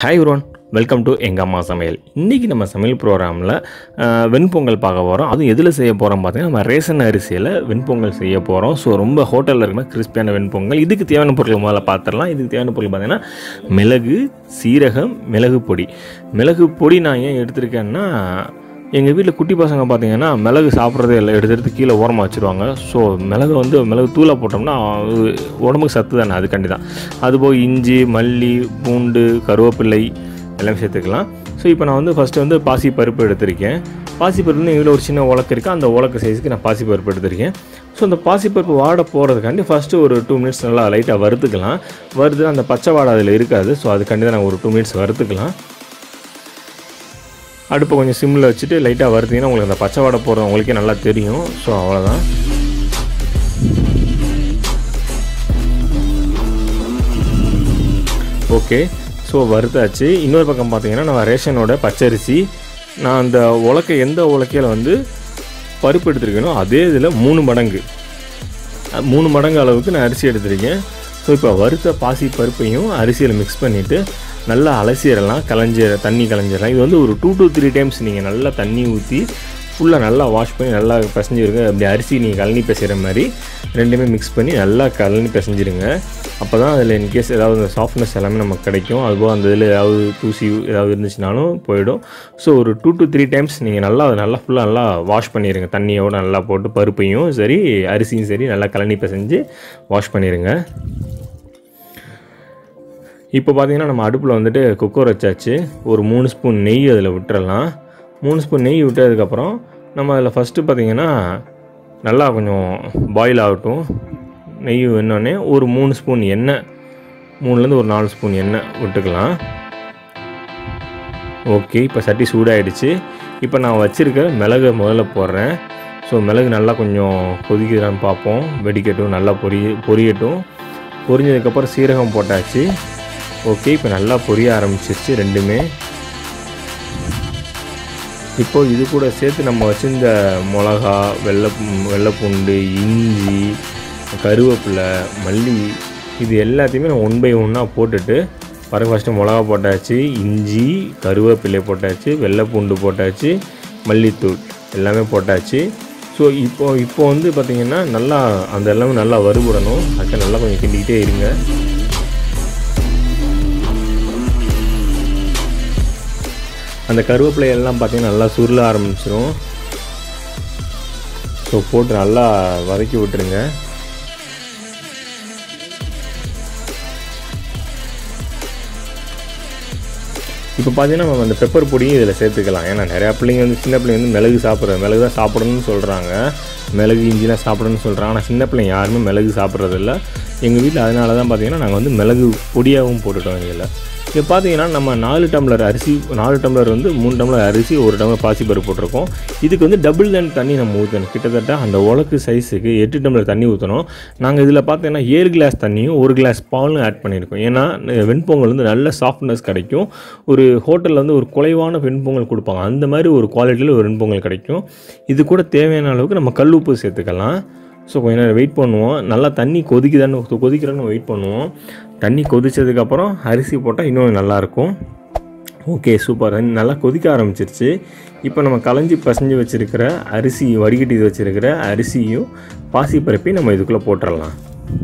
hi ஒருவன் welcome to எங்கள் அம்மா சமையல் இன்றைக்கி நம்ம சமையல் ப்ரோக்ராமில் வெண்பொங்கல் பார்க்க போகிறோம் அதுவும் எதில் செய்ய போகிறோம் பார்த்தீங்கன்னா நம்ம ரேஷன் அரிசியில் வெண்பொங்கல் செய்ய போகிறோம் ஸோ ரொம்ப ஹோட்டலில் இருக்கிற கிறிஸ்பியான வெண்பொங்கல் இதுக்கு தேவையான பொருட்கள் முதல்ல பார்த்துடலாம் இதுக்கு தேவையான பொருள் பார்த்தீங்கன்னா மிளகு சீரகம் மிளகு பொடி மிளகு பொடி நான் ஏன் எடுத்திருக்கேன்னா எங்கள் வீட்டில் குட்டி பசங்க பார்த்தீங்கன்னா மிளகு சாப்பிட்றதே இல்லை எடுத்து எடுத்து கீழே ஓரமாக வச்சுருவாங்க ஸோ மிளகு வந்து மிளகு தூளை போட்டோம்னா அது உடம்புக்கு சத்து தானே அதுக்காண்டி தான் அதுபோக இஞ்சி மல்லி பூண்டு கருவேப்பிள்ளை எல்லாம் சேர்த்துக்கலாம் ஸோ இப்போ நான் வந்து ஃபஸ்ட்டு வந்து பாசி பருப்பு எடுத்திருக்கேன் பாசி பருப்பு வந்து இவ்வளோ ஒரு சின்ன உலக்கு இருக்குது அந்த உலக்கு சைஸுக்கு நான் பாசி பருப்பு எடுத்திருக்கேன் ஸோ அந்த பாசிப்பருப்பு வாட போகிறதுக்காண்டி ஃபஸ்ட்டு ஒரு டூ மினிட்ஸ் நல்லா லைட்டாக வறுத்துக்கலாம் வறுத்து அந்த பச்சை வாடை அதில் இருக்காது ஸோ அதுக்காண்டி தான் நான் ஒரு டூ மினிட்ஸ் வறுத்துக்கலாம் அடுப்பை கொஞ்சம் சிம்மில் வச்சுட்டு லைட்டாக வறுத்தீங்கன்னா உங்களுக்கு அந்த பச்சை வாடை போகிறது உங்களுக்கே நல்லா தெரியும் ஸோ அவ்வளோதான் ஓகே ஸோ வறுத்தாச்சு இன்னொரு பக்கம் பார்த்தீங்கன்னா நம்ம ரேஷனோட பச்சரிசி நான் அந்த உலக்கை எந்த உலக்கையில் வந்து பருப்பு எடுத்திருக்கேனோ அதே இதில் மூணு மடங்கு அஹ், மூணு மடங்கு அளவுக்கு நான் அரிசி எடுத்திருக்கேன் ஸோ இப்போ வறுத்த பாசி பருப்பையும் அரிசியில் மிக்ஸ் பண்ணிவிட்டு நல்லா அலசிடலாம் கலைஞ்சி தண்ணி கலைஞ்சிடலாம் இது வந்து ஒரு டூ to த்ரீ டைம்ஸ் நீங்கள் நல்லா தண்ணி ஊற்றி ஃபுல்லாக நல்லா வாஷ் பண்ணி நல்லா பிசைஞ்சிருங்க அப்படி அரிசி நீங்கள் கழனி பிசைகிற மாதிரி ரெண்டுமே மிக்ஸ் பண்ணி நல்லா கழனி பிசைஞ்சிருங்க அப்போ தான் அதில் இன்கேஸ் ஏதாவது அந்த சாஃப்ட்னஸ் எல்லாமே நமக்கு கிடைக்கும் அதுபோல் அந்த இதில் ஏதாவது தூசி ஏதாவது இருந்துச்சுனாலும் போயிடும் ஸோ ஒரு டூ to த்ரீ டைம்ஸ் நீங்கள் நல்லா அதை நல்லா ஃபுல்லாக நல்லா வாஷ் பண்ணிடுங்க தண்ணியோடு நல்லா போட்டு பருப்பையும் சரி அரிசியும் சரி நல்லா கழனி பிசைஞ்சு வாஷ் பண்ணிடுங்க இப்போ பார்த்தீங்கன்னா நம்ம அடுப்பில் வந்துட்டு குக்கர் வச்சாச்சு ஒரு மூணு ஸ்பூன் நெய் அதில் விட்டுறலாம் மூணு ஸ்பூன் நெய் விட்டதுக்கப்புறம் நம்ம அதில் ஃபஸ்ட்டு பார்த்தீங்கன்னா நல்லா கொஞ்சம் பாயில் ஆகட்டும் நெய் வேணுன்னே ஒரு மூணு ஸ்பூன் எண்ணெய் மூணுலேருந்து ஒரு நாலு ஸ்பூன் எண்ணெய் விட்டுக்கலாம் ஓகே இப்போ சட்டி சூடாயிடுச்சு இப்போ நான் வச்சுருக்க மிளகை முதல்ல போடுறேன் ஸோ மிளகு நல்லா கொஞ்சம் கொதிக்குதான்னு பார்ப்போம் வெடிக்கட்டும் நல்லா பொரி பொரியட்டும் பொரிஞ்சதுக்கப்புறம் சீரகம் போட்டாச்சு ஓகே இப்போ நல்லா பொரிய ஆரம்பிச்சிருச்சு ரெண்டுமே இப்போ இது கூட சேர்த்து நம்ம வச்சிருந்த மிளகா வெள்ளை வெள்ளைப்பூண்டு இஞ்சி கருவேப்பிலை மல்லி இது எல்லாத்தையுமே நான் ஒன் பை ஒன்னாக போட்டுட்டு பாருங்க ஃபஸ்ட்டு மிளகா போட்டாச்சு இஞ்சி கருவேப்பிலை போட்டாச்சு வெள்ளைப்பூண்டு போட்டாச்சு மல்லித்தூள் எல்லாமே போட்டாச்சு ஸோ இப்போ இப்போ வந்து பார்த்திங்கன்னா நல்லா அந்த எல்லாமே நல்லா வறுபடணும் அதுக்கு நல்லா கொஞ்சம் கிண்டிக்கிட்டே இருங்க அந்த கருவேப்பிலை எல்லாம் பார்த்தீங்கன்னா நல்லா சுருள ஆரம்பிச்சிரும் ஸோ போட்டு நல்லா வதக்கி விட்டுருங்க இப்போ பார்த்தீங்கன்னா நம்ம அந்த பெப்பர் பொடியும் இதில் சேர்த்துக்கலாம் ஏன்னா நிறையா பிள்ளைங்க வந்து சின்ன பிள்ளைங்க வந்து மிளகு சாப்பிட்றது மிளகு தான் சாப்பிடணும்னு சொல்கிறாங்க மிளகு இஞ்சிலாம் சாப்பிடணும்னு சொல்கிறாங்க ஆனால் சின்ன பிள்ளைங்க யாருமே மிளகு சாப்பிட்றதில்ல எங்கள் வீட்டில் அதனால தான் பார்த்தீங்கன்னா நாங்கள் வந்து மிளகு பொடியாகவும் போட்டுட்டோம் இதில் இப்போ பார்த்தீங்கன்னா நம்ம நாலு டம்ளர் அரிசி நாலு டம்ளர் வந்து மூணு டம்ளர் அரிசி ஒரு டம்ளர் பாசிப்பருப்பு போட்டிருக்கோம் இதுக்கு வந்து டபுள் தன் தண்ணி நம்ம ஊற்றணும் கிட்டத்தட்ட அந்த உலக்கு சைஸுக்கு எட்டு டம்ளர் தண்ணி ஊற்றணும் நாங்கள் இதில் பார்த்தீங்கன்னா ஏழு கிளாஸ் தண்ணியும் ஒரு கிளாஸ் பாலும் ஆட் பண்ணியிருக்கோம் ஏன்னா அஹ், வெண்பொங்கல் வந்து நல்ல சாஃப்ட்னஸ் கிடைக்கும் ஒரு ஹோட்டலில் வந்து ஒரு குறைவான வெண்பொங்கல் கொடுப்பாங்க அந்த மாதிரி ஒரு குவாலிட்டியில் ஒரு வெண்பொங்கல் கிடைக்கும் இது கூட தேவையான அளவுக்கு நம்ம கல் உப்பு சேர்த்துக்கலாம் ஸோ கொஞ்ச நேரம் வெயிட் பண்ணுவோம் நல்லா தண்ணி கொதிக்குதான்னு கொதிக்கிறான்னு வெயிட் பண்ணுவோம் தண்ணி கொதிச்சதுக்கப்புறம் அரிசி போட்டால் இன்னும் நல்லாயிருக்கும் ஓகே சூப்பர் தண்ணி நல்லா கொதிக்க ஆரம்பிச்சிருச்சு இப்போ நம்ம களைஞ்சி பசஞ்சு வச்சுருக்கிற அரிசி வடிகட்டி வச்சுருக்கிற அரிசியும் பாசிப்பருப்பையும் நம்ம இதுக்குள்ளே போட்டுடலாம்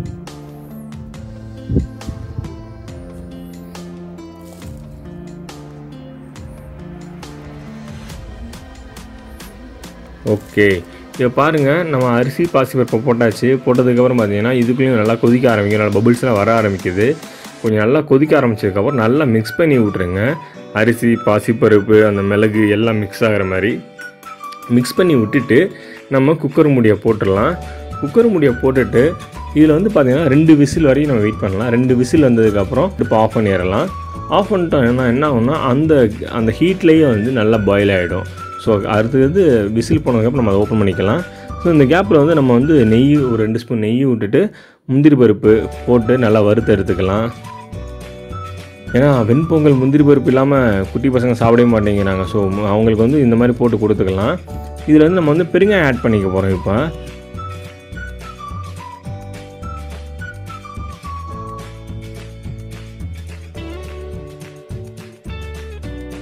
ஓகே இப்போ பாருங்கள் நம்ம அரிசி பாசிப்பருப்பை போட்டாச்சு போட்டதுக்கப்புறம் பார்த்தீங்கன்னா இதுக்குள்ளேயும் நல்லா கொதிக்க ஆரம்பிக்கும் நல்லா பபிள்ஸ்லாம் வர ஆரம்பிக்குது கொஞ்சம் நல்லா கொதிக்க ஆரம்பிச்சதுக்கப்புறம் நல்லா மிக்ஸ் பண்ணி விட்ருங்க அரிசி பாசிப்பருப்பு அந்த மிளகு எல்லாம் மிக்ஸ் ஆகிற மாதிரி மிக்ஸ் பண்ணி விட்டுட்டு நம்ம குக்கர் மூடியை போட்டுடலாம் குக்கர் மூடியை போட்டுட்டு இதில் வந்து பார்த்திங்கன்னா ரெண்டு விசில் வரையும் நம்ம வெயிட் பண்ணலாம் ரெண்டு விசில் வந்ததுக்கப்புறம் இப்போ ஆஃப் பண்ணிடலாம் ஆஃப் பண்ணிட்டோம்னா என்ன ஆகும்னா அந்த அந்த ஹீட்லேயே வந்து நல்லா பாயில் ஆகிடும் ஸோ அடுத்தது விசில் போனதுக்கப்புறம் நம்ம அதை ஓப்பன் பண்ணிக்கலாம் ஸோ இந்த கேப்பில் வந்து நம்ம வந்து நெய் ஒரு ரெண்டு ஸ்பூன் நெய் விட்டுட்டு முந்திரி பருப்பு போட்டு நல்லா வறுத்து எடுத்துக்கலாம் ஏன்னா வெண்பொங்கல் முந்திரி பருப்பு இல்லாமல் குட்டி பசங்க சாப்பிடவே மாட்டேங்கிறாங்க ஸோ அவங்களுக்கு வந்து இந்த மாதிரி போட்டு கொடுத்துக்கலாம் இதில் வந்து நம்ம வந்து பெருங்காயம் ஆட் பண்ணிக்க போகிறோம் இப்போ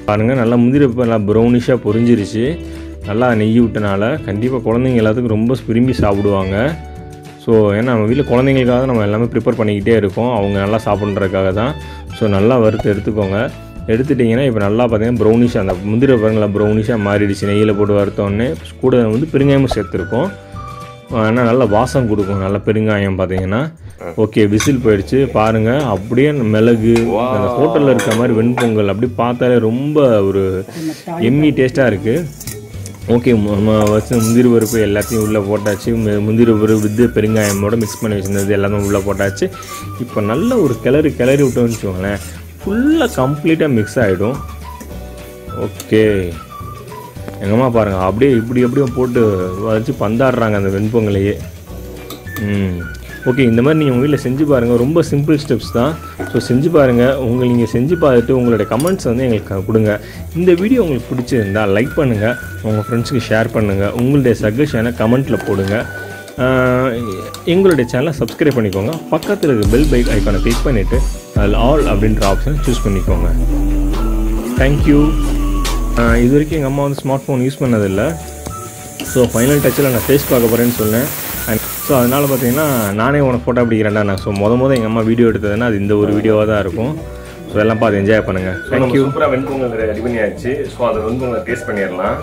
பாருங்கள் நல்லா முந்திரி பருப்பு நல்லா ப்ரௌனிஷாக பொரிஞ்சிருச்சு நல்லா நெய் விட்டனால கண்டிப்பாக குழந்தைங்க எல்லாத்துக்கும் ரொம்ப விரும்பி சாப்பிடுவாங்க ஸோ ஏன்னா நம்ம வீட்டில் குழந்தைங்களுக்காக நம்ம எல்லாமே ப்ரிப்பேர் பண்ணிக்கிட்டே இருக்கோம் அவங்க நல்லா சாப்பிட்றதுக்காக தான் ஸோ நல்லா வறுத்து எடுத்துக்கோங்க எடுத்துட்டிங்கன்னா இப்போ நல்லா பார்த்தீங்கன்னா ப்ரௌனிஷாக அந்த முந்திரி பாருங்களா ப்ரௌனிஷாக மாறிடுச்சு நெய்யில் போட்டு வறுத்தோடனே கூட வந்து பெருங்காயமும் சேர்த்துருக்கோம் ஆனால் நல்ல வாசம் கொடுக்கும் நல்ல பெருங்காயம் பார்த்தீங்கன்னா ஓகே விசில் போயிடுச்சு பாருங்கள் அப்படியே மிளகு அந்த ஹோட்டலில் இருக்க மாதிரி வெண்பொங்கல் அப்படி பார்த்தாலே ரொம்ப ஒரு எம்மி டேஸ்ட்டாக இருக்குது ஓகே நம்ம வச்சு முந்திரி பருப்பு எல்லாத்தையும் உள்ளே போட்டாச்சு மு- முந்திரி பருப்பு வித்து பெருங்காயமோட மிக்ஸ் பண்ணி வச்சிருந்தது எல்லாமே உள்ளே போட்டாச்சு இப்போ நல்ல ஒரு கிளறி கிளறி விட்டோம்னு வச்சுக்கோங்களேன் ஃபுல்லாக கம்ப்ளீட்டாக மிக்ஸ் ஆகிடும் ஓகே எங்கம்மா பாருங்கள் அப்படியே இப்படி அப்படியே போட்டு வச்சு பந்தாடுறாங்க அந்த வெண்பொங்கலையே ம் ஓகே இந்த மாதிரி நீங்கள் உங்கள் வீட்டில் செஞ்சு பாருங்கள் ரொம்ப சிம்பிள் ஸ்டெப்ஸ் தான் ஸோ செஞ்சு பாருங்கள் உங்கள் நீங்கள் செஞ்சு பார்த்துட்டு உங்களுடைய கமெண்ட்ஸ் வந்து எங்களுக்கு கொடுங்க இந்த வீடியோ உங்களுக்கு பிடிச்சிருந்தா லைக் பண்ணுங்கள் உங்கள் ஃப்ரெண்ட்ஸுக்கு ஷேர் பண்ணுங்கள் உங்களுடைய சஜஷனை கமெண்ட்டில் போடுங்க ஆஹ் எங்களுடைய சேனலை சப்ஸ்கிரைப் பண்ணிக்கோங்க பக்கத்தில் இருக்க பெல் பைக் ஐக்கானை கிளிக் பண்ணிவிட்டு அதில் ஆல் அப்படின்ற ஆப்ஷனை சூஸ் பண்ணிக்கோங்க தேங்க்யூ இது வரைக்கும் எங்கள் அம்மா வந்து ஸ்மார்ட் ஃபோன் யூஸ் பண்ணதில்லை ஸோ ஃபைனல் டச்சில் நான் ஃபேஸ் பார்க்க போகிறேன்னு சொன்னேன் அண்ட் ஸோ அதனால் பார்த்தீங்கன்னா நானே உனக்கு ஃபோட்டோ பிடிக்கிறேன்டா நான் ஸோ முத முத எங்கள் அம்மா வீடியோ எடுத்ததுன்னா அது இந்த ஒரு வீடியோவாக தான் இருக்கும் ஸோ எல்லாம் பார்த்து என்ஜாய் பண்ணுங்கள் தேங்க்யூ சூப்பராக வெண்பொங்கல் ரெடி பண்ணியாச்சு ஸோ அதை வெண்பொங்கல் டேஸ்ட் பண்ணிடலாம்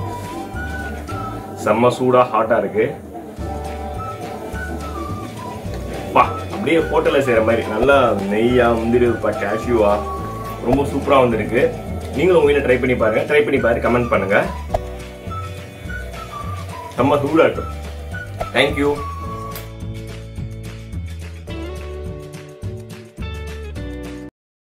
செம்ம சூடாக ஹாட்டாக இருக்குது பா அப்படியே ஹோட்டலில் செய்கிற மாதிரி நல்லா நெய்யா முந்திரி பா கேஷ்யூவா ரொம்ப சூப்பராக வந்திருக்கு நீங்களும் உங்கள் வீட்டில் ட்ரை பண்ணி பாருங்கள் ட்ரை பண்ணி பாரு கமெண்ட் பண்ணுங்கள் செம்ம சூடாக இருக்கும் தேங்க்யூ